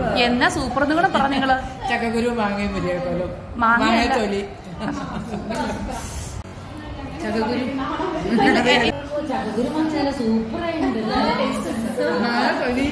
എന്നാ സൂപ്പർ എന്ന് കൂടെ പറഞ്ഞു നിങ്ങള് ചക്കക്കുരു മാങ്ങയും മുരിയക്കോലും മാങ്ങയല്ല. മാങ്ങത്തൊലി ചക്കക്കുരു ചക്കക്കുരു മസാല സൂപ്പറായിട്ടുണ്ടല്ലോ മാങ്ങത്തൊലി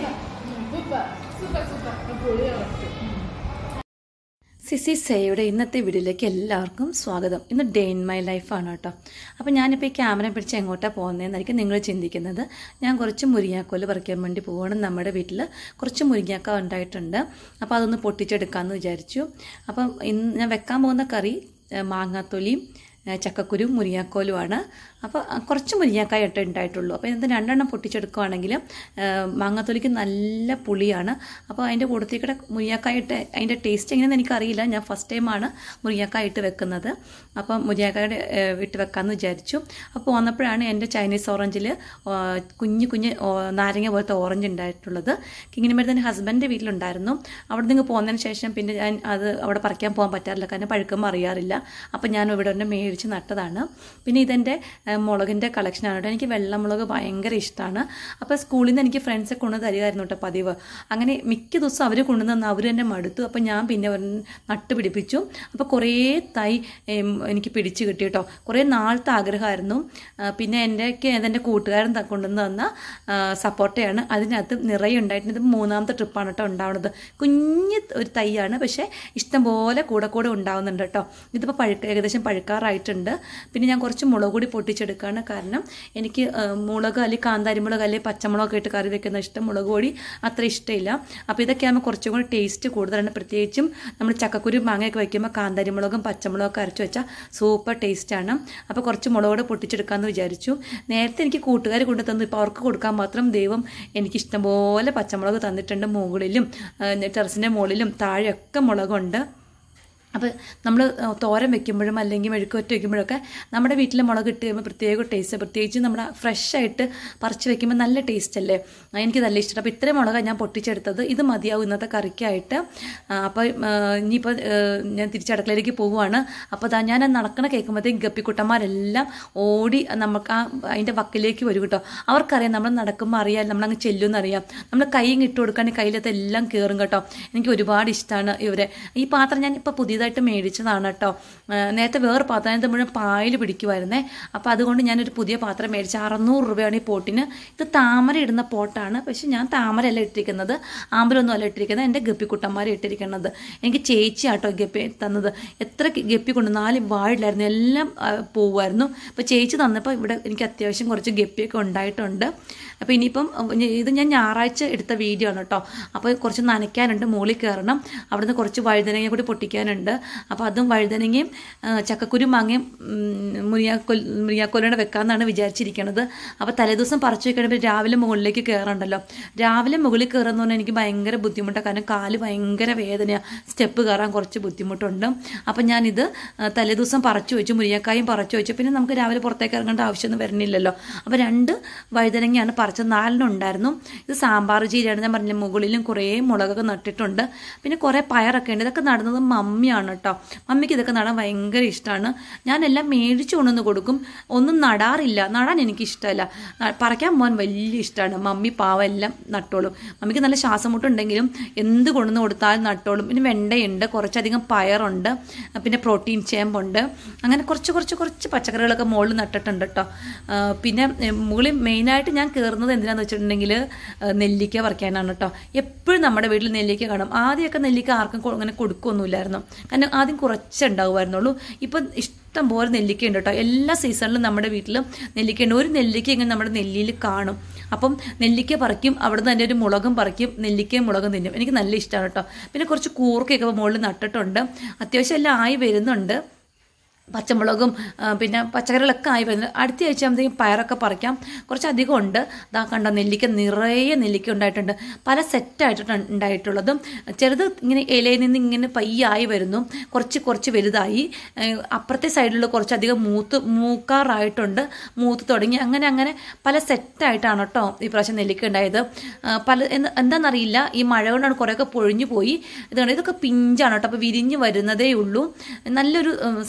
സിസി സേയുടെ ഇന്നത്തെ വീഡിയോയിലേക്ക് എല്ലാവർക്കും സ്വാഗതം ഇന്ന് ഡേ ഇൻ മൈ ലൈഫാണ് കേട്ടോ അപ്പോൾ ഞാനിപ്പോൾ ഈ ക്യാമറ പിടിച്ച് എങ്ങോട്ടാണ് പോകുന്നതെന്നായിരിക്കും നിങ്ങൾ ചിന്തിക്കുന്നത് ഞാൻ കുറച്ച് മുരിങ്ങാക്കോല് പറിക്കാൻ വേണ്ടി പോവുകയാണ് നമ്മുടെ വീട്ടിൽ കുറച്ച് മുരിങ്ങാക്ക ഉണ്ടായിട്ടുണ്ട് അപ്പോൾ അതൊന്ന് പൊട്ടിച്ചെടുക്കാമെന്ന് വിചാരിച്ചു അപ്പം ഇന്ന് ഞാൻ വെക്കാൻ പോകുന്ന കറി ഏഹ്, മാങ്ങാത്തൊലിയും ഏഹ്, ചക്കക്കുരും മുരിങ്ങാക്കോലുമാണ് അപ്പോൾ അഹ്, കുറച്ച് മുരിങ്ങാക്കായ ഇട്ട് ഉണ്ടായിട്ടുള്ളൂ അപ്പോൾ ഇത് രണ്ടെണ്ണം പൊട്ടിച്ചെടുക്കുകയാണെങ്കിൽ ഏഹ്, മാങ്ങാത്തൊലിക്ക് നല്ല പുളിയാണ് അപ്പോൾ അതിൻ്റെ കൂട്ടത്തിൽ കൂടെ മുരിങ്ങാക്കായ ഇട്ട് അതിൻ്റെ ടേസ്റ്റ് എങ്ങനെയെന്ന് എനിക്കറിയില്ല ഞാൻ ഫസ്റ്റ് ടൈമാണ് മുരിങ്ങാക്കായ ഇട്ട് വെക്കുന്നത് അപ്പം മുരിങ്ങാക്കായുടെ ഏഹ്, ഇട്ട് വെക്കാമെന്ന് വിചാരിച്ചു അപ്പോൾ വന്നപ്പോഴാണ് എൻ്റെ ചൈനീസ് ഓറഞ്ചിൽ കുഞ്ഞു കുഞ്ഞ് ഓ- നാരങ്ങ പോലത്തെ ഓറഞ്ച് ഉണ്ടായിട്ടുള്ളത് ഇങ്ങനെ തന്നെ ഹസ്ബൻഡിൻ്റെ വീട്ടിലുണ്ടായിരുന്നു അവിടെ നിന്ന് പോകുന്നതിന് ശേഷം പിന്നെ ഞാൻ അത് അവിടെ പറിക്കാൻ പോകാൻ പറ്റാറില്ല കാരണം പഴുക്കുമ്പോൾ അറിയാറില്ല അപ്പം ഞാൻ ഇവിടെ തന്നെ മേടിച്ച് നട്ടതാണ് പിന്നെ ഇതെൻ്റെ ഏഹ്, മുളകിൻ്റെ കളക്ഷനാണ് കേട്ടോ എനിക്ക് വെള്ളമുളക് ഭയങ്കര ഇഷ്ടമാണ് അപ്പോൾ സ്കൂളിൽ നിന്ന് എനിക്ക് ഫ്രണ്ട്സ് കൊണ്ടു തരികയായിരുന്നു കേട്ടോ പതിവ് അങ്ങനെ മിക്ക ദിവസം അവർ കൊണ്ടുവന്ന് അവർ തന്നെ മടുത്തു അപ്പോൾ ഞാൻ പിന്നെ ഒരെണ്ണം നട്ട് പിടിപ്പിച്ചു അപ്പോൾ കുറേ തൈ ഏം, എനിക്ക് പിടിച്ച് കിട്ടി കേട്ടോ കുറേ നാളത്തെ ആഗ്രഹമായിരുന്നു ആ, പിന്നെ എൻ്റെ എൻ്റെ കൂട്ടുകാരൻ ത- കൊണ്ടുവന്ന് തന്ന ആ, സപ്പോർട്ടയാണ് അതിനകത്ത് നിറയെ ഉണ്ടായിട്ടുണ്ട് ഇത് മൂന്നാമത്തെ ട്രിപ്പാണ് കേട്ടോ ഉണ്ടാവുന്നത് കുഞ്ഞ് ഒരു തൈയാണ് പക്ഷേ ഇഷ്ടംപോലെ കൂടെ കൂടെ ഉണ്ടാവുന്നുണ്ട് കേട്ടോ ഇതിപ്പോൾ പഴുക്ക ഏകദേശം പഴുക്കാറായിട്ടുണ്ട് പിന്നെ ഞാൻ കുറച്ച് മുളക് കൂടി പൊട്ടിച്ചെടുക്കുകയാണ് കാരണം എനിക്ക് ആ, മുളക് അല്ലെങ്കിൽ കാന്താരി മുളക് അല്ലെങ്കിൽ പച്ചമുളകൊക്കെ ഇട്ട് കറി വെക്കുന്ന ഇഷ്ടം മുളക് പൊടി അത്ര ഇഷ്ടമില്ല അപ്പോൾ ഇതൊക്കെ ആകുമ്പോൾ കുറച്ചും കൂടി ടേസ്റ്റ് കൂടുതലാണ് പ്രത്യേകിച്ചും നമ്മൾ ചക്കക്കുരു മാങ്ങയൊക്കെ വയ്ക്കുമ്പോൾ കാന്താരി മുളകും പച്ചമുളകൊക്കെ അരച്ച് വെച്ചാൽ സൂപ്പർ ടേസ്റ്റാണ് അപ്പോൾ കുറച്ച് മുളക് കൂടെ പൊട്ടിച്ചെടുക്കാമെന്ന് വിചാരിച്ചു നേരത്തെ എനിക്ക് കൂട്ടുകാർ കൊണ്ടു തന്നു ഇപ്പോൾ അവർക്ക് കൊടുക്കാൻ മാത്രം ദൈവം എനിക്ക് ഇഷ്ടംപോലെ പച്ചമുളക് തന്നിട്ടുണ്ട് മുകളിലും ടെറസിൻ്റെ മുകളിലും താഴെയൊക്കെ മുളകുണ്ട് അപ്പോൾ നമ്മൾ തോരൻ വെക്കുമ്പോഴും അല്ലെങ്കിൽ മെഴുക്കുവറ്റ് വെക്കുമ്പോഴൊക്കെ നമ്മുടെ വീട്ടിലെ മുളക് ഇട്ട് കഴിയുമ്പോൾ പ്രത്യേക ടേസ്റ്റ് പ്രത്യേകിച്ച് നമ്മുടെ ഫ്രഷ് ആയിട്ട് പറിച്ച് വെക്കുമ്പോൾ നല്ല ടേസ്റ്റ് അല്ലേ ആ, എനിക്ക് നല്ല ഇഷ്ടം അപ്പോൾ ഇത്രയും മുളകാണ് ഞാൻ പൊട്ടിച്ചെടുത്തത് ഇത് മതിയാവും ഇന്നത്തെ കറിക്കായിട്ട് ആ, അപ്പോൾ ആ, ഇനിയിപ്പോൾ ആ, ഞാൻ തിരിച്ചടക്കളയിലേക്ക് പോവുകയാണ് അപ്പോൾ അതാ ഞാൻ നടക്കണ കേൾക്കുമ്പോഴത്തേക്ക് ഗപ്പിക്കുട്ടന്മാരെല്ലാം ഓടി നമുക്ക് ആ അതിൻ്റെ വക്കിലേക്ക് വരും കേട്ടോ അവർക്കറിയാം നമ്മൾ നടക്കുമ്പോൾ അറിയാം നമ്മളങ്ങ് ചെല്ലുമെന്ന് അറിയാം നമ്മൾ കൈ ഇട്ട് കൊടുക്കുകയാണെങ്കിൽ കയ്യിലത്തെ എല്ലാം കയറും കേട്ടോ എനിക്ക് ഒരുപാട് ഇഷ്ടമാണ് ഇവരെ ഈ പാത്രം ഞാൻ ഇപ്പോൾ പുതിയതായിട്ട് മേടിച്ചതാണ് കേട്ടോ ആ, നേരത്തെ വേറെ പാത്രം ഇത് മുഴുവൻ പായൽ പിടിക്കുമായിരുന്നേ അപ്പോൾ അതുകൊണ്ട് ഞാനൊരു പുതിയ പാത്രം മേടിച്ച് അറുന്നൂറ് രൂപയാണ് ഈ പോട്ടിന് ഇത് താമര ഇടുന്ന പോട്ടാണ് പക്ഷെ ഞാൻ താമരയല്ല ഇട്ടിരിക്കുന്നത് ആമ്പലൊന്നും അല്ല ഇട്ടിരിക്കുന്നത് എൻ്റെ ഗപ്പിക്കുട്ടന്മാരെ ഇട്ടിരിക്കുന്നത് എനിക്ക് ചേച്ചി ആട്ടോ ഗപ്പി തന്നത് എത്ര ഗപ്പി കൊണ്ട് നാല് വാഴിലായിരുന്നു എല്ലാം ആ, പോവുമായിരുന്നു അപ്പോൾ ചേച്ചി തന്നപ്പോൾ ഇവിടെ എനിക്ക് അത്യാവശ്യം കുറച്ച് ഗപ്പിയൊക്കെ ഉണ്ടായിട്ടുണ്ട് അപ്പോൾ ഇനിയിപ്പം ഉം, ഇത് ഞാൻ ഞായറാഴ്ച എടുത്ത വീഡിയോ ആണ് കേട്ടോ അപ്പോൾ കുറച്ച് നനയ്ക്കാനുണ്ട് മുകളിൽ കയറണം അവിടുന്ന് കുറച്ച് വഴുതനങ്ങ കൂടി പൊട്ടിക്കാനുണ്ട് അപ്പോൾ അതും വഴുതനങ്ങയും ആ, ചക്കക്കുരു മാങ്ങയും മുരിയാക്കൊൽ മുരിയാക്കൊല്ലോടെ വെക്കാമെന്നാണ് വിചാരിച്ചിരിക്കുന്നത് അപ്പോൾ തലേദിവസം പറിച്ചു വെക്കണമെങ്കിൽ രാവിലെ മുകളിലേക്ക് കയറണ്ടല്ലോ രാവിലെ മുകളിൽ കയറുന്ന പറഞ്ഞാൽ എനിക്ക് ഭയങ്കര ബുദ്ധിമുട്ടാണ് കാരണം കാല് ഭയങ്കര വേദനയാണ് സ്റ്റെപ്പ് കയറാൻ കുറച്ച് ബുദ്ധിമുട്ടുണ്ട് അപ്പം ഞാനിത് ആ, തലേദിവസം പറിച്ചു വെച്ചു മുരിങ്ങക്കായും പറിച്ചു വെച്ചു പിന്നെ നമുക്ക് രാവിലെ പുറത്തേക്ക് ഇറങ്ങേണ്ട ആവശ്യമൊന്നും വരുന്നില്ലല്ലോ അപ്പോൾ രണ്ട് വഴുതനങ്ങയാണ് പറിച്ചത് നാലെണ്ണം ഉണ്ടായിരുന്നു ഇത് സാമ്പാർ ചീരയാണ് ഞാൻ പറഞ്ഞില്ല മുകളിലും കുറേ മുളകൊക്കെ നട്ടിട്ടുണ്ട് പിന്നെ കുറേ പയറൊക്കെ ഉണ്ട് ഇതൊക്കെ നടുന്നത് മമ്മിയാണ് കേട്ടോ മമ്മിക്ക് ഇതൊക്കെ നടാൻ ഭയങ്കര ഇഷ്ടമാണ് ഞാനെല്ലാം മേടിച്ചു കൊണ്ടുവന്ന് കൊടുക്കും ഒന്നും നടാറില്ല നടാൻ എനിക്ക് ഇഷ്ടമല്ല ന- പറിക്കാൻ പോകാൻ വലിയ ഇഷ്ടമാണ് മമ്മി പാവം എല്ലാം നട്ടോളും മമ്മിക്ക് നല്ല ശ്വാസം മുട്ടുണ്ടെങ്കിലും എന്ത് കൊണ്ടുവന്ന് കൊടുത്താലും നട്ടോളും പിന്നെ വെണ്ടയുണ്ട് കുറച്ചധികം പയറുണ്ട് പിന്നെ പ്രോട്ടീൻ ചേമ്പുണ്ട് അങ്ങനെ കുറച്ച് കുറച്ച് കുറച്ച് പച്ചക്കറികളൊക്കെ മുകളിൽ നട്ടിട്ടുണ്ട് കേട്ടോ ആ, പിന്നെ ഏ, മുകളിൽ മെയിനായിട്ട് ഞാൻ കയറുന്നത് എന്തിനാന്ന് വെച്ചിട്ടുണ്ടെങ്കിൽ ആ, നെല്ലിക്ക പറിക്കാനാണ് കേട്ടോ എപ്പോഴും നമ്മുടെ വീട്ടിൽ നെല്ലിക്ക കാണും ആദ്യമൊക്കെ നെല്ലിക്ക ആർക്കും കൊ- അങ്ങനെ കൊടുക്കുകയൊന്നുമില്ലായിരുന്നു കാരണം ആദ്യം കുറച്ചേ ഉണ്ടാവുമായിരുന്നുള്ളൂ ഇപ്പം ഇഷ്ടം പോലെ നെല്ലിക്ക ഉണ്ട് കേട്ടോ എല്ലാ സീസണിലും നമ്മുടെ വീട്ടിൽ നെല്ലിക്ക ഉണ്ട് ഒരു നെല്ലിക്ക ഇങ്ങനെ നമ്മുടെ നെല്ലിയിൽ കാണും അപ്പം നെല്ലിക്ക പറിക്കും അവിടെ നിന്ന് തന്നെ ഒരു മുളകും പറിക്കും നെല്ലിക്കയും മുളകും തിന്നും എനിക്ക് നല്ല ഇഷ്ടമാണ് കേട്ടോ പിന്നെ കുറച്ച് കൂർക്കയൊക്കെ മുകളിൽ നട്ടിട്ടുണ്ട് അത്യാവശ്യം എല്ലാം ആയി വരുന്നുണ്ട് പച്ചമുളകും ആ, പിന്നെ പച്ചക്കറികളൊക്കെ ആയി വരുന്നത് അടുത്ത ആഴ്ച ആകുമ്പോഴത്തേക്കും പയറൊക്കെ പറിക്കാം കുറച്ചധികം ഉണ്ട് ഇതാ കണ്ടോ നെല്ലിക്ക നിറയെ നെല്ലിക്ക ഉണ്ടായിട്ടുണ്ട് പല സെറ്റായിട്ടാണ് ഉണ്ടായിട്ടുള്ളതും ചെറുത് ഇങ്ങനെ ഇലയിൽ നിന്ന് ഇങ്ങനെ പയ്യായി വരുന്നു കുറച്ച് കുറച്ച് വലുതായി ഏ, അപ്പുറത്തെ സൈഡിലുള്ള കുറച്ചധികം മൂത്ത് മൂക്കാറായിട്ടുണ്ട് മൂത്ത് തുടങ്ങി അങ്ങനെ അങ്ങനെ പല സെറ്റായിട്ടാണ് കേട്ടോ ഈ പ്രാവശ്യം നെല്ലിക്ക ഉണ്ടായത് ആ, പല എന്ന് എന്താണെന്നറിയില്ല ഈ മഴ കൊണ്ടാണ് കുറേയൊക്കെ പൊഴിഞ്ഞു പോയി ഇതാണ് ഇതൊക്കെ പിഞ്ചാണ് കേട്ടോ അപ്പോൾ വിരിഞ്ഞ് വരുന്നതേ ഉള്ളൂ നല്ലൊരു ഉം, സന്തോഷമാണ്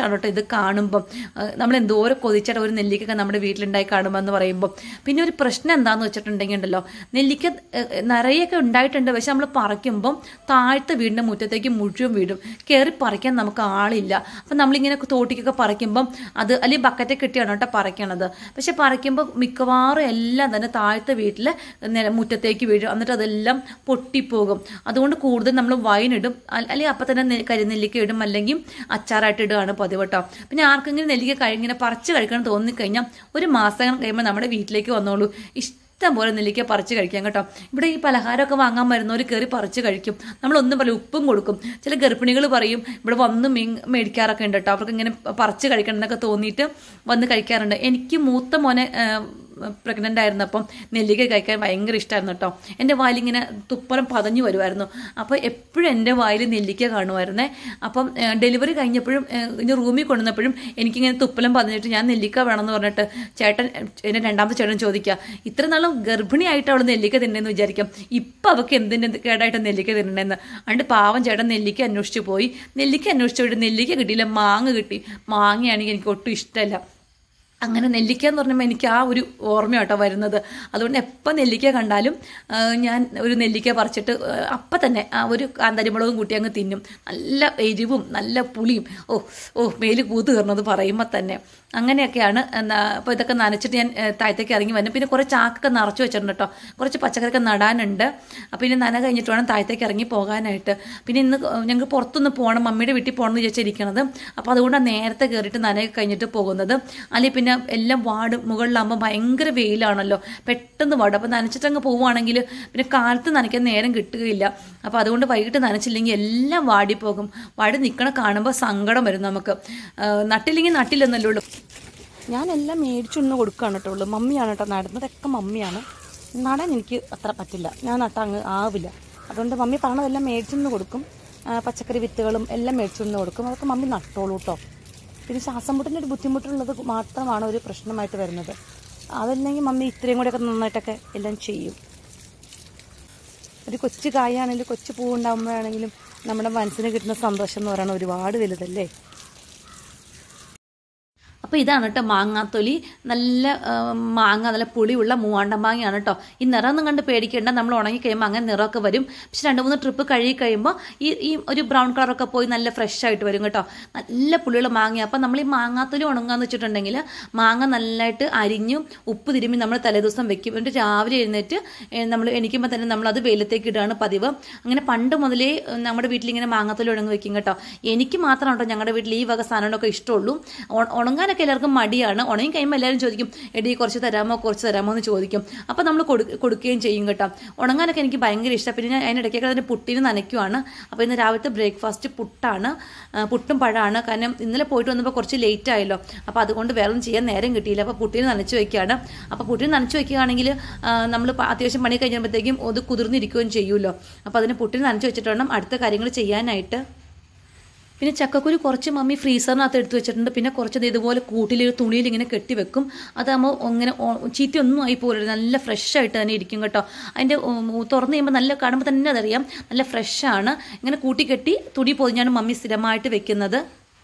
ഇഷ്ടമാണ് കേട്ടോ ഇത് കാണുമ്പം ഏഹ് നമ്മൾ എന്തോരം കൊതിച്ചിട്ട് ഒരു നെല്ലിക്കൊക്കെ നമ്മുടെ വീട്ടിലുണ്ടായി കാണുമ്പോൾ എന്ന് പറയുമ്പോൾ പിന്നെ ഒരു പ്രശ്നം എന്താണെന്ന് വെച്ചിട്ടുണ്ടെങ്കിൽ ഉണ്ടല്ലോ നെല്ലിക്ക ഏഹ് നിറയൊക്കെ ഉണ്ടായിട്ടുണ്ട് പക്ഷെ നമ്മൾ പറിക്കുമ്പം താഴത്തെ വീടിൻ്റെ മുറ്റത്തേക്ക് മുഴുവൻ വീടും കയറി പറിക്കാൻ നമുക്ക് ആളില്ല അപ്പം നമ്മളിങ്ങനെ തോട്ടിക്കൊക്കെ പറിക്കുമ്പം അത് അല്ലെങ്കിൽ ബക്കറ്റൊക്കെ കിട്ടിയാണ് കേട്ടോ പറിക്കണത് പക്ഷെ പറിക്കുമ്പോൾ മിക്കവാറും എല്ലാം തന്നെ താഴത്തെ വീട്ടിൽ നില മുറ്റത്തേക്ക് വീഴും എന്നിട്ട് അതെല്ലാം പൊട്ടിപ്പോകും അതുകൊണ്ട് കൂടുതൽ നമ്മൾ വൈനിടും അല്ല- അല്ലെങ്കിൽ അപ്പം തന്നെ നെ- കരിനെല്ലിക്ക ഇടും അല്ലെങ്കിൽ അച്ചാറായിട്ട് ഇടുകയാണ് പതിവ് കേട്ടോ പിന്നെ ആർക്കെങ്കിലും നെല്ലിക്ക കഴി ഇങ്ങനെ പറിച്ച് കഴിക്കണം തോന്നിക്കഴിഞ്ഞാൽ ഒരു മാസം കഴിയുമ്പോൾ നമ്മുടെ വീട്ടിലേക്ക് വന്നോളൂ ഇഷ്ടം പോലെ നെല്ലിക്ക പറിച്ച് കഴിക്കാം കേട്ടോ ഇവിടെ ഈ പലഹാരമൊക്കെ വാങ്ങാൻ വരുന്നവർ കയറി പറിച്ച് കഴിക്കും നമ്മളൊന്നും പറയും ഉപ്പും കൊടുക്കും ചില ഗർഭിണികൾ പറയും ഇവിടെ വന്ന് മീൻ മേടിക്കാറൊക്കെ ഉണ്ട് കേട്ടോ അവർക്ക് ഇങ്ങനെ പറിച്ച് കഴിക്കണം എന്നൊക്കെ തോന്നിയിട്ട് വന്ന് കഴിക്കാറുണ്ട് എനിക്ക് മൂത്ത മോനെ പ്രഗ്നൻ്റ് ആയിരുന്നപ്പം നെല്ലിക്ക കഴിക്കാൻ ഭയങ്കര ഇഷ്ടമായിരുന്നു കേട്ടോ എൻ്റെ വായിലിങ്ങനെ തുപ്പലം പതഞ്ഞു വരുമായിരുന്നു അപ്പോൾ എപ്പോഴും എൻ്റെ വായിൽ നെല്ലിക്ക കാണുമായിരുന്നേ അപ്പം ഡെലിവറി കഴിഞ്ഞപ്പോഴും ഏഹ്, ഇനി റൂമിൽ കൊണ്ടുവന്നപ്പോഴും എനിക്കിങ്ങനെ തുപ്പലം പതഞ്ഞിട്ട് ഞാൻ നെല്ലിക്ക വേണമെന്ന് പറഞ്ഞിട്ട് ചേട്ടൻ എൻ്റെ രണ്ടാമത്തെ ചേട്ടൻ ചോദിക്കുക ഇത്ര നാളും ഗർഭിണിയായിട്ട് അവൾ നെല്ലിക്ക തിന്നെന്ന് വിചാരിക്കാം ഇപ്പം അവൾക്ക് എന്തിൻ്റെ കേടായിട്ട് നെല്ലിക്ക തിന്നണമെന്ന് അതുകൊണ്ട് പാവം ചേട്ടൻ നെല്ലിക്ക അന്വേഷിച്ച് പോയി നെല്ലിക്ക അന്വേഷിച്ച് പോയിട്ട് നെല്ലിക്ക കിട്ടിയില്ല മാങ്ങ കിട്ടി മാങ്ങയാണെങ്കിൽ എനിക്ക് ഒട്ടും ഇഷ്ടമല്ല അങ്ങനെ നെല്ലിക്ക എന്ന് പറഞ്ഞപ്പോൾ എനിക്ക് ആ ഒരു ഓർമ്മയാട്ടോ വരുന്നത് അതുകൊണ്ട് എപ്പോൾ നെല്ലിക്ക കണ്ടാലും ആ, ഞാൻ ഒരു നെല്ലിക്ക പറിച്ചിട്ട് ആ, അപ്പം തന്നെ ആ ഒരു കാന്താരിമുളകും കൂട്ടി അങ്ങ് തിന്നും നല്ല എരിവും നല്ല പുളിയും ഓ ഓ മേല് കൂത്ത് കയറുന്നത് പറയുമ്പോൾ തന്നെ അങ്ങനെയൊക്കെയാണ് എന്നാ അപ്പോൾ ഇതൊക്കെ നനച്ചിട്ട് ഞാൻ ഏ, താഴത്തേക്ക് ഇറങ്ങി വന്നു പിന്നെ കുറേ ചാക്കൊക്കെ നിറച്ച് വെച്ചിട്ടുണ്ട് കേട്ടോ കുറച്ച് പച്ചക്കറിയൊക്കെ നടാനുണ്ട് അപ്പോൾ ഇനി നന കഴിഞ്ഞിട്ട് വേണം താഴത്തേക്ക് ഇറങ്ങി പോകാനായിട്ട് പിന്നെ ഇന്ന് ഞങ്ങൾക്ക് പുറത്തൊന്ന് പോകണം മമ്മിയുടെ വീട്ടിൽ പോകണം എന്ന് വിചാരിച്ചിരിക്കണത് അപ്പോൾ അതുകൊണ്ടാണ് നേരത്തെ കയറിയിട്ട് നനയൊക്കെ കഴിഞ്ഞിട്ട് പോകുന്നത് അല്ലെങ്കിൽ പിന്നെ എല്ലാം വാടും മുകളിലാകുമ്പോൾ ഭയങ്കര വെയിലാണല്ലോ പെട്ടെന്ന് വാടും അപ്പോൾ നനച്ചിട്ടങ്ങ് പോവുകയാണെങ്കിൽ പിന്നെ കാലത്ത് നനയ്ക്കാൻ നേരം കിട്ടുകയില്ല അപ്പോൾ അതുകൊണ്ട് വൈകിട്ട് നനച്ചില്ലെങ്കിൽ എല്ലാം വാടിപ്പോകും വാടി നിൽക്കണ കാണുമ്പോൾ സങ്കടം വരും നമുക്ക് ആ, നട്ടില്ലെങ്കിൽ നട്ടില്ലെന്നല്ലേ ഉള്ളൂ ഞാനെല്ലാം മേടിച്ചൊന്ന് കൊടുക്കുകയാണ് കേട്ടോ ഉള്ളൂ മമ്മിയാണ് കേട്ടോ നടുന്നതൊക്കെ മമ്മിയാണ് നടാൻ എനിക്ക് അത്ര പറ്റില്ല ഞാൻ നട്ടാൽ അങ്ങ് ആവില്ല അതുകൊണ്ട് മമ്മി പറഞ്ഞതെല്ലാം മേടിച്ചൊന്ന് കൊടുക്കും ആ, പച്ചക്കറി വിത്തുകളും എല്ലാം മേടിച്ചൊന്ന് കൊടുക്കും അതൊക്കെ മമ്മി നട്ടോളൂ കേട്ടോ പിന്നെ ശ്വാസം മുട്ടിൻ്റെ ഒരു ബുദ്ധിമുട്ടുള്ളത് മാത്രമാണ് ഒരു പ്രശ്നമായിട്ട് വരുന്നത് അതല്ലെങ്കിൽ മമ്മി ഇത്രയും കൂടെയൊക്കെ നന്നായിട്ടൊക്കെ എല്ലാം ചെയ്യും ഒരു കൊച്ചു കായാണെങ്കിലും കൊച്ചു പൂവുണ്ടാകുമ്പോഴാണെങ്കിലും നമ്മുടെ മനസ്സിന് കിട്ടുന്ന സന്തോഷം എന്ന് പറയുന്നത് ഒരുപാട് വലുതല്ലേ അപ്പോൾ ഇതാണ് കേട്ടോ മാങ്ങാത്തൊലി നല്ല ആ, മാങ്ങ നല്ല പുളിയുള്ള മൂവാണ്ടൻ മാങ്ങയാണ് കേട്ടോ ഈ നിറമൊന്നും കണ്ട് പേടിക്കേണ്ട നമ്മൾ ഉണങ്ങി കഴിയുമ്പോൾ അങ്ങനെ നിറമൊക്കെ വരും പക്ഷെ രണ്ട് മൂന്ന് ട്രിപ്പ് കഴുകി കഴിയുമ്പോൾ ഈ ഈ ഒരു ബ്രൗൺ കളറൊക്കെ പോയി നല്ല ഫ്രഷ് ആയിട്ട് വരും കേട്ടോ നല്ല പുളിയുള്ള മാങ്ങ അപ്പോൾ നമ്മൾ ഈ മാങ്ങാത്തൊലി ഉണങ്ങാന്ന് വെച്ചിട്ടുണ്ടെങ്കിൽ മാങ്ങ നല്ലതായിട്ട് അരിഞ്ഞും ഉപ്പ് തിരുമ്മി നമ്മൾ തലേദിവസം വെക്കും എന്നിട്ട് രാവിലെ എഴുന്നേറ്റ് നമ്മൾ എണീക്കുമ്പോൾ തന്നെ നമ്മൾ അത് വെയിലത്തേക്ക് ഇടുകയാണ് പതിവ് അങ്ങനെ പണ്ട് മുതലേ ഏ, നമ്മുടെ വീട്ടിൽ ഇങ്ങനെ മാങ്ങാത്തൊലി ഉണങ്ങി വെക്കും കേട്ടോ എനിക്ക് മാത്രമാണ് കേട്ടോ ഞങ്ങളുടെ വീട്ടിൽ ഈ വക സാധനങ്ങളൊക്കെ ഇഷ്ടമുള്ളൂ ഉണ- ഉണങ്ങാനൊക്കെ എല്ലാവർക്കും മടിയാണ് ഉണങ്ങി കഴിയുമ്പോൾ എല്ലാവരും ചോദിക്കും എടി കുറച്ച് തരാമോ കുറച്ച് തരാമോ എന്ന് ചോദിക്കും അപ്പോൾ നമ്മൾ കൊടുക്കുകയും ചെയ്യും കേട്ടോ ഉണങ്ങാനൊക്കെ എനിക്ക് ഭയങ്കര ഇഷ്ടം പിന്നെ ഞാൻ അതിനിടയ്ക്കൊക്കെ അതിൻ്റെ പുട്ടിന് നനയ്ക്കുവാണ് അപ്പോൾ ഇന്ന് രാവിലത്തെ ബ്രേക്ക്ഫാസ്റ്റ് പുട്ടാണ് ആ, പുട്ടും പഴമാണ് കാരണം ഇന്നലെ പോയിട്ട് വന്നപ്പോൾ കുറച്ച് ലേറ്റ് ആയല്ലോ അപ്പോൾ അതുകൊണ്ട് വേറെ ഒന്നും ചെയ്യാൻ നേരം കിട്ടിയില്ല അപ്പോൾ പുട്ടിന് നനച്ച് വയ്ക്കുകയാണ് അപ്പോൾ പുട്ടിന് നനച്ച് വയ്ക്കുകയാണെങ്കിൽ നമ്മൾ അത്യാവശ്യം പണി കഴിയുമ്പോഴത്തേക്കും അത് കുതിർന്നിരിക്കുകയും ചെയ്യുമല്ലോ അപ്പോൾ അതിന് പുട്ടിന് നനച്ച് വെച്ചിട്ട് വേണം അടുത്ത കാര്യങ്ങൾ ചെയ്യാനായിട്ട് പിന്നെ ചക്കക്കുരു കുറച്ച് മമ്മി ഫ്രീസറിനകത്ത് എടുത്ത് വെച്ചിട്ടുണ്ട് പിന്നെ കുറച്ച് ദേ ഇതുപോലെ കൂട്ടിൽ ഒരു തുണിയിൽ ഇങ്ങനെ കെട്ടിവെക്കും അതാകുമ്പോൾ ഇങ്ങനെ ഒ- ചീത്തയൊന്നും ആയി പോകില്ല നല്ല ഫ്രഷ് ആയിട്ട് തന്നെ ഇരിക്കും കേട്ടോ അതിൻ്റെ ഉം, തുറന്ന് കഴിയുമ്പോൾ നല്ല കാണുമ്പോൾ തന്നെ അതറിയാം നല്ല ഫ്രഷാണ് ഇങ്ങനെ കൂട്ടി കെട്ടി തുണി പൊതിഞ്ഞാണ് മമ്മി സ്ഥിരമായിട്ട് വെക്കുന്നത്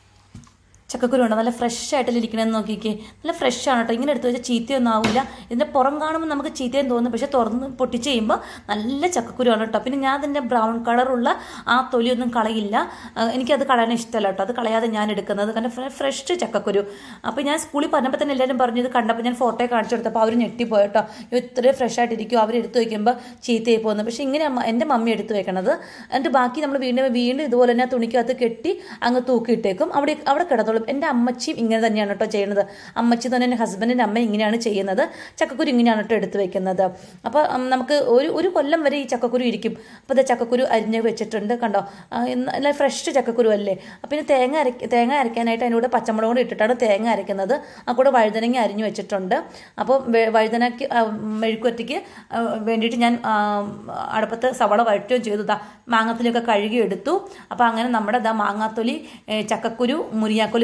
ചക്കക്കുരു ഉണ്ടോ നല്ല ഫ്രഷ് ആയിട്ടല്ലേ ഇരിക്കണമെന്ന് നോക്കിക്കേ നല്ല ഫ്രഷ് ആണ് കേട്ടോ ഇങ്ങനെ എടുത്ത് വെച്ചാൽ ചീത്തയൊന്നും ആവില്ല ഇതിൻ്റെ പുറം കാണുമ്പോൾ നമുക്ക് ചീത്തയും തോന്നും പക്ഷെ തുറന്ന് പൊട്ടിച്ച് കഴിയുമ്പോൾ നല്ല ചക്കക്കുരു ആണ് കേട്ടോ പിന്നെ ഞാൻ അതിൻ്റെ ബ്രൗൺ കളറുള്ള ആ തൊലിയൊന്നും കളയില്ല ആ, എനിക്കത് കളയാൻ ഇഷ്ടമല്ല കേട്ടോ അത് കളയാതെ ഞാൻ എടുക്കുന്നത് കാരണം ഫ്ര- ഫ്രഷ് ചക്കക്കുരു അപ്പോൾ ഞാൻ സ്കൂളിൽ പറഞ്ഞപ്പോൾ തന്നെ എല്ലാവരും പറഞ്ഞു ഇത് കണ്ടപ്പോൾ ഞാൻ ഫോട്ടോ കാണിച്ചു കൊടുത്തപ്പോൾ അവർ ഞെട്ടിപ്പോയി കേട്ടോ അയ്യോ, ഇത്രയും ഫ്രഷ് ആയിട്ടിരിക്കും അവർ എടുത്ത് വയ്ക്കുമ്പോൾ ചീത്തയായി പോകുന്നത് പക്ഷേ ഇങ്ങനെ അമ്മ എൻ്റെ മമ്മി എടുത്ത് വെക്കണത് എന്നിട്ട് ബാക്കി നമ്മൾ വീണ്ടും വീണ്ടും ഇതുപോലെ തന്നെ ആ തുണിക്കകത്ത് കെട്ടി അങ്ങ് തൂക്കിയിട്ടേക്കും അവിടെ അവിടെ കിടന്നോളും എൻ്റെ അമ്മച്ചിയും ഇങ്ങനെ തന്നെയാണ് കേട്ടോ ചെയ്യുന്നത് അമ്മച്ചി തന്നെ എൻ്റെ ഹസ്ബൻഡിൻ്റെ അമ്മ ഇങ്ങനെയാണ് ചെയ്യുന്നത് ചക്കക്കുരു ഇങ്ങനെയാണ് കേട്ടോ എടുത്ത് വെക്കുന്നത് അപ്പോൾ ഉം, നമുക്ക് ഒരു ഒരു കൊല്ലം വരെ ഈ ചക്കക്കുരു ഇരിക്കും അപ്പോൾ ഇത് ചക്കക്കുരു അരിഞ്ഞ് വെച്ചിട്ടുണ്ട് കണ്ടോ ആ, ഇന്ന് നല്ല ഫ്രഷ് ചക്കക്കുരു അല്ലേ അപ്പോൾ പിന്നെ തേങ്ങ അരയ്ക്ക തേങ്ങ അരയ്ക്കാനായിട്ട് അതിൻ്റെ കൂടെ പച്ചമുളക് കൂടി ഇട്ടിട്ടാണ് തേങ്ങ അരയ്ക്കുന്നത് ആ കൂടെ വഴുതനങ്ങ അരിഞ്ഞു വെച്ചിട്ടുണ്ട് അപ്പോൾ വെ- വഴുതനയ്ക്ക് ആ, മെഴുക്കുവരട്ടിക്ക് ആ, വേണ്ടിയിട്ട് ഞാൻ ആ, അടുപ്പത്ത് സവള വഴറ്റുകയും ചെയ്തു ദാ മാങ്ങാത്തൊലിയൊക്കെ കഴുകി എടുത്തു അപ്പോൾ അങ്ങനെ നമ്മുടെ ദാ മാങ്ങാത്തൊലി ഏ, ചക്കക്കുരു മുരിങ്ങാക്കൊലി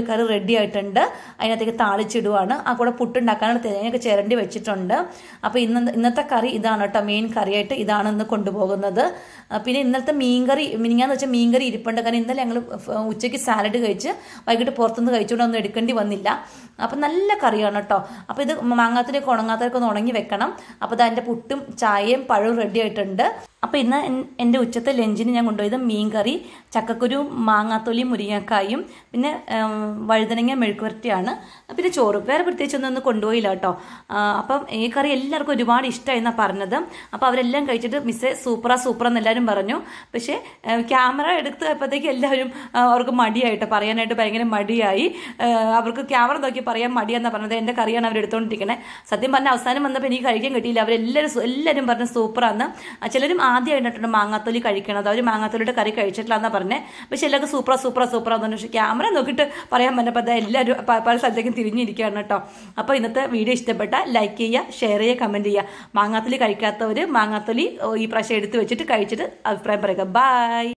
കറി റെഡി ആയിട്ടുണ്ട് അതിനകത്തേക്ക് താളിച്ചിടുവാണ് ആ കൂടെ പുട്ടുണ്ടാക്കാനുള്ള തേങ്ങയൊക്കെ ചിരണ്ടി വെച്ചിട്ടുണ്ട് അപ്പോൾ ഇന്ന് ഇന്നത്തെ കറി ഇതാണ് കേട്ടോ മെയിൻ കറിയായിട്ട് ഇതാണ് ഇന്ന് കൊണ്ടുപോകുന്നത് ആ, പിന്നെ ഇന്നലത്തെ മീൻകറി മിനിങ്ങാന്ന് വെച്ചാൽ മീൻകറി ഇരിപ്പുണ്ട് കാരണം ഇന്നലെ ഞങ്ങൾ ഉച്ചയ്ക്ക് സാലഡ് കഴിച്ച് വൈകിട്ട് പുറത്തുനിന്ന് കഴിച്ചുകൊണ്ട് ഒന്നും എടുക്കേണ്ടി വന്നില്ല അപ്പം നല്ല കറിയാണ് കേട്ടോ അപ്പോൾ ഇത് മാങ്ങാത്തിലേക്ക് ഉണങ്ങാത്തതൊക്കെ ഒന്ന് ഉണങ്ങി വെക്കണം അപ്പോൾ ഇത് അതിൻ്റെ പുട്ടും ചായയും പഴവും റെഡി ആയിട്ടുണ്ട് അപ്പോൾ ഇന്ന് എൻ- എൻ്റെ ഉച്ചത്തെ ലഞ്ചിന് ഞാൻ കൊണ്ടുപോയത് മീൻകറി ചക്കക്കുരു മാങ്ങാത്തൊലിയും മുരിങ്ങക്കായും പിന്നെ ഉം, വഴുതനങ്ങ മെഴുക്കുവരട്ടിയാണ് പിന്നെ ചോറ് വേറെ പ്രത്യേകിച്ച് ഒന്നും ഒന്നും കൊണ്ടുപോയില്ല കേട്ടോ ആ, അപ്പം ഈ കറി എല്ലാവർക്കും ഒരുപാട് ഇഷ്ടമായി എന്നാണ് പറഞ്ഞത് അപ്പോൾ അവരെല്ലാം കഴിച്ചിട്ട് മിസ്സേ സൂപ്പറാ സൂപ്പറാ എന്ന് എല്ലാവരും പറഞ്ഞു പക്ഷേ ആ, ക്യാമറ എടുത്ത് പോയപ്പോഴത്തേക്ക് എല്ലാവരും ആ, അവർക്ക് മടിയായിട്ട് പറയാനായിട്ട് ഭയങ്കര മടിയായി ആ, അവർക്ക് ക്യാമറ നോക്കി പറയാൻ മടിയാന്നാണ് പറഞ്ഞത് എൻ്റെ കറിയാണ് അവർ എടുത്തുകൊണ്ടിരിക്കണേ സത്യം പറഞ്ഞാൽ അവസാനം വന്നപ്പോൾ എനിക്ക് കഴിക്കാൻ കിട്ടിയില്ല അവരെല്ലാവരും സു- എല്ലാവരും പറഞ്ഞു സൂപ്പറാന്ന് ആ, ചിലരും ആദ്യമായിട്ടുണ്ട് മാങ്ങാത്തൊലി കഴിക്കണത് അവർ മാങ്ങാത്തൊലിയുടെ കറി കഴിച്ചിട്ടില്ലാന്നാ പറഞ്ഞേ പക്ഷെ എല്ലാവർക്കും സൂപ്പറാ സൂപ്പറാ സൂപ്പറാ എന്ന് പറഞ്ഞു പക്ഷേ ക്യാമറ നോക്കിയിട്ട് പറയാൻ പറ്റപ്പോൾ അത് എല്ലാവരും പ- പല സ്ഥലത്തേക്കും തിരിഞ്ഞിരിക്കുകയാണ് കേട്ടോ അപ്പോൾ ഇന്നത്തെ വീഡിയോ ഇഷ്ടപ്പെട്ട ലൈക്ക് ചെയ്യുക ഷെയർ ചെയ്യുക കമൻറ്റ് ചെയ്യുക മാങ്ങാത്തൊലി കഴിക്കാത്തവർ മാങ്ങാത്തൊലി ഓ, ഈ പ്രാവശ്യം എടുത്ത് വെച്ചിട്ട് കഴിച്ചിട്ട് അഭിപ്രായം പറയുക ബൈ